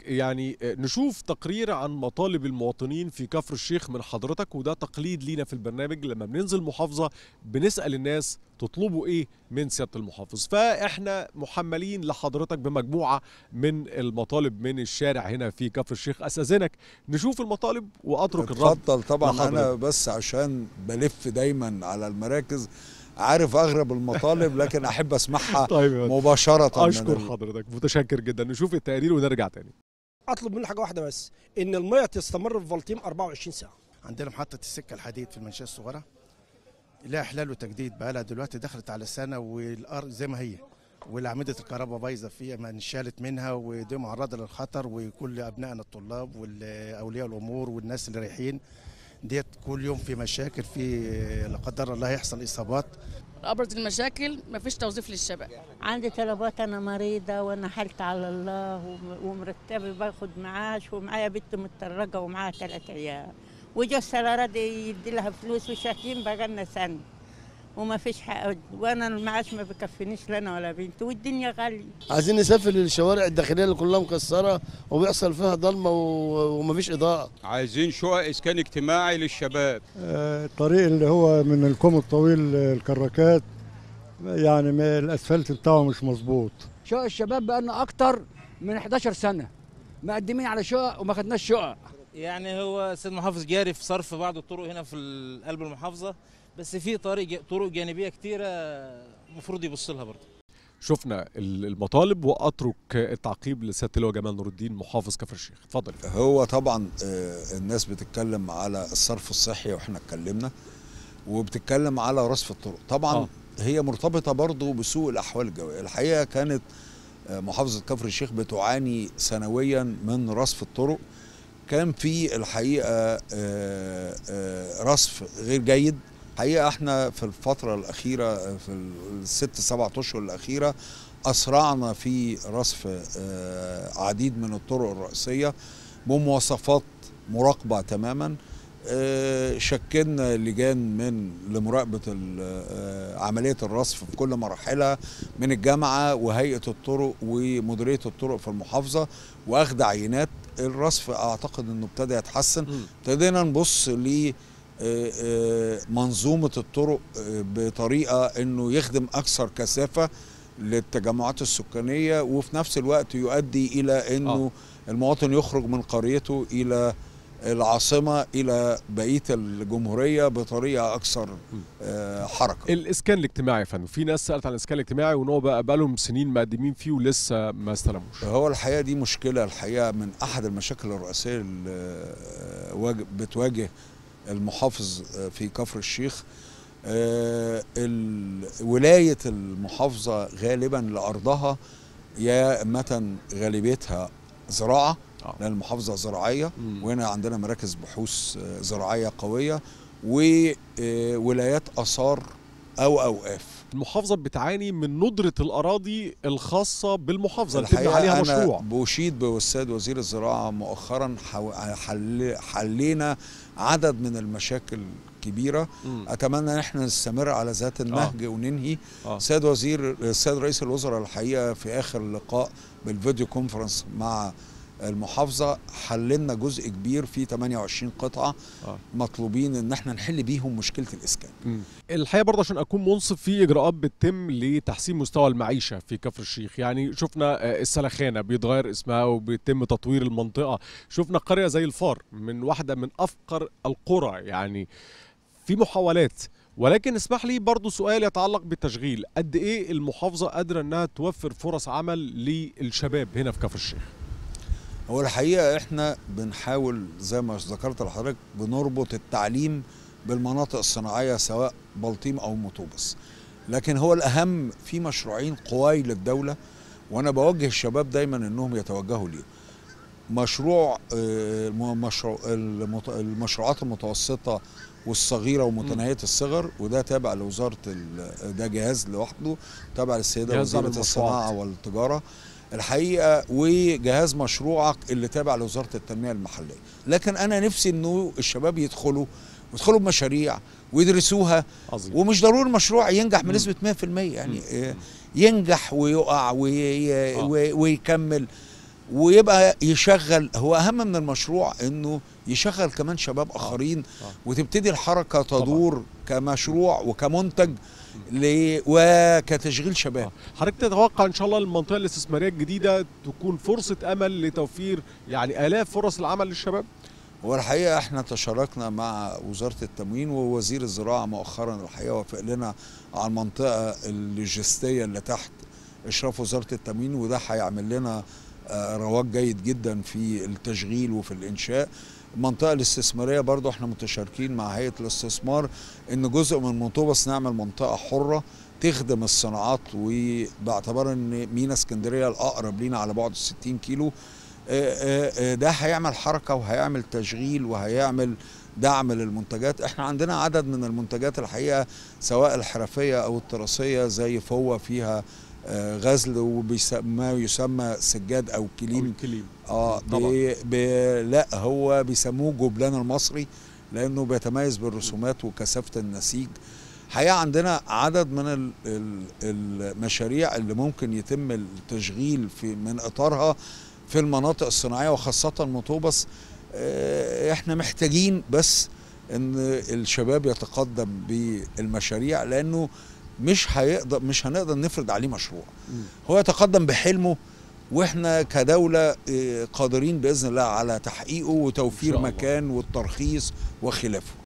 يعني نشوف تقرير عن مطالب المواطنين في كفر الشيخ من حضرتك وده تقليد لينا في البرنامج لما بننزل محافظة بنسأل الناس تطلبوا ايه من سيادة المحافظ فاحنا محملين لحضرتك بمجموعة من المطالب من الشارع هنا في كفر الشيخ استاذنك نشوف المطالب واترك الرد اتفضل طبعا لحضرتك. انا بس عشان بلف دايما على المراكز عارف اغرب المطالب لكن احب اسمعها طيب يا فندم. مباشره من اشكر ال- حضرتك متشكر جدا نشوف التقرير ونرجع تاني اطلب منه حاجه واحده بس ان الميه تستمر في فالتيم 24 ساعه عندنا محطة السكة الحديد في المنشأة الصغيرة لها إحلال وتجديد بقى لها دلوقتي دخلت على سنة والأرض زي ما هي والأعمدة الكهرباء بايظة فيها ما انشالت منها ودي معرضة للخطر وكل أبنائنا الطلاب والأولياء الأمور والناس اللي رايحين ديت كل يوم في مشاكل في لا قدر الله يحصل إصابات ابرز المشاكل مفيش توظيف للشباب عندي طلبات انا مريضه وانا حالتي على الله وم- ومرتبه باخد معاش ومعايا بنت متدرجه ومعاها ثلاث عيال وجا السلارة دي يدي لها فلوس وشاكين بقالنا سنه وما فيش حق وانا المعاش ما بكفينيش لنا ولا بنت والدنيا غاليه عايزين نسافر الشوارع الداخليه اللي كلها مكسره وبيحصل فيها ضلمه و- ومفيش اضاءه عايزين شقق اسكان اجتماعي للشباب آه، الطريق اللي هو من الكوم الطويل آه، الكراكات يعني ما- الاسفلت بتاعه مش مظبوط شقق الشباب بقالنا اكتر من 11 سنه مقدمين على شقق وما خدناش شقق يعني هو السيد محافظ جاري في صرف بعض الطرق هنا في ال- قلب المحافظه بس في طريق طرق جانبيه كتيره المفروض يبص لها برضه شفنا ال- المطالب واترك التعقيب لسياده اللواء جمال نور الدين محافظ كفر الشيخ اتفضل يا فندم. هو طبعا آه، الناس بتتكلم على الصرف الصحي واحنا اتكلمنا وبتتكلم على رصف الطرق طبعا آه. آه. هي مرتبطه برضو بسوء الاحوال الجويه الحقيقه كانت آه، محافظه كفر الشيخ بتعاني سنويا من رصف الطرق كان في الحقيقه آه، آه، رصف غير جيد الحقيقه احنا في الفتره الاخيره آه، في الست سبعة اشهر الاخيره اسرعنا في رصف آه، عديد من الطرق الرئيسيه بمواصفات مراقبه تماما آه، شكلنا لجان من لمراقبه ال- آه، عمليه الرصف في كل مراحلها من الجامعه وهيئه الطرق ومديريه الطرق في المحافظه واخذ عينات الرصف اعتقد انه ابتدى يتحسن مم. ابتدينا نبص ل آه، آه، منظومه الطرق آه، بطريقه انه يخدم اكثر كثافه للتجمعات السكانيه وفي نفس الوقت يؤدي الى انه آه. المواطن يخرج من قريته الى العاصمه الى بقيه الجمهوريه بطريقه اكثر آه، حركه الاسكان الاجتماعي يا فندم في ناس سالت عن الاسكان الاجتماعي وان هو بقى بقالهم سنين مقدمين فيه ولسه ما استلموش هو الحقيقه دي مشكله الحقيقه من احد المشاكل الرئيسيه اللي آه، واج- بتواجه المحافظ آه، في كفر الشيخ آه، ال- ولايه المحافظه غالبا لارضها يا اما غالبيتها زراعه آه. لان المحافظه زراعيه مم. وهنا عندنا مراكز بحوث آه، زراعيه قويه وولايات اثار او اوقاف المحافظه بتعاني من ندره الاراضي الخاصه بالمحافظه اللي تبني الحقيقه عليها انا مشروع بشيد بالسيد وزير الزراعه مؤخرا حو- حل حلينا عدد من المشاكل كبيره مم. اتمنى ان احنا نستمر على ذات النهج وننهي آه. السيد وزير السيد رئيس الوزراء الحقيقه في اخر لقاء بالفيديو كونفرنس مع المحافظه حللنا جزء كبير في 28 قطعه آه. مطلوبين ان احنا نحل بيهم مشكله الاسكان مم. الحقيقه برضه عشان اكون منصف في اجراءات بتتم لتحسين مستوى المعيشه في كفر الشيخ يعني شفنا آه، السلخانه بيتغير اسمها وبيتم تطوير المنطقه شفنا قريه زي الفار من واحده من افقر القرى يعني في محاولات ولكن اسمح لي برضو سؤال يتعلق بالتشغيل قد ايه المحافظه قادره انها توفر فرص عمل للشباب هنا في كفر الشيخ هو الحقيقه احنا بنحاول زي ما ذكرت لحضرتك بنربط التعليم بالمناطق الصناعيه سواء بلطيم او مطوبس لكن هو الاهم في مشروعين قواي للدوله وانا بوجه الشباب دايما انهم يتوجهوا ليه مشروع آه، الم- مشروع المت- المشروعات المتوسطه والصغيره ومتناهيه الصغر وده تابع لوزاره ال- ده جهاز لوحده تابع للسيده جهاز دعم وزيره المشروعات. الصناعه والتجاره الحقيقه وجهاز مشروعك اللي تابع لوزاره التنميه المحليه لكن انا نفسي انه الشباب يدخلوا يدخلوا بمشاريع ويدرسوها عظيم ومش ضروري المشروع ينجح مم. بنسبه 100% يعني مم. آه، ينجح ويقع وي... آه. وي... ويكمل ويبقى يشغل هو اهم من المشروع انه يشغل كمان شباب اخرين وتبتدي الحركه تدور كمشروع وكمنتج ل- وكتشغيل شباب حضرتك تتوقع ان شاء الله المنطقه الاستثماريه الجديده تكون فرصه امل لتوفير يعني الاف فرص العمل للشباب والحقيقه احنا تشاركنا مع وزاره التموين ووزير الزراعه مؤخرا الحقيقه وافق لنا على المنطقه اللوجستيه اللي تحت اشراف وزاره التموين وده هيعمل لنا آه، رواج جيد جدا في التشغيل وفي الانشاء المنطقه الاستثماريه برضو احنا متشاركين مع هيئه الاستثمار ان جزء من منطوبس نعمل منطقه حره تخدم الصناعات وباعتبار ان مينا اسكندريه الاقرب لينا على بعد 60 كيلو آه، آه، آه، ده هيعمل حركه وهيعمل تشغيل وهيعمل دعم للمنتجات احنا عندنا عدد من المنتجات الحقيقه سواء الحرفيه او التراثيه زي فوه فيها آه، غزل وما يسمى سجاد او كليم كليم اه طبعاً. بي بي لا هو بيسموه جبلان المصري لانه بيتميز بالرسومات وكثافه النسيج حقيقه عندنا عدد من ال- ال- المشاريع اللي ممكن يتم التشغيل في من اطارها في المناطق الصناعيه وخاصه مطوبس آه، احنا محتاجين بس ان الشباب يتقدم بالمشاريع لانه مش هيقدر مش هنقدر نفرض عليه مشروع هو يتقدم بحلمه واحنا كدوله آه، قادرين باذن الله على تحقيقه وتوفير الله. مكان والترخيص وخلافه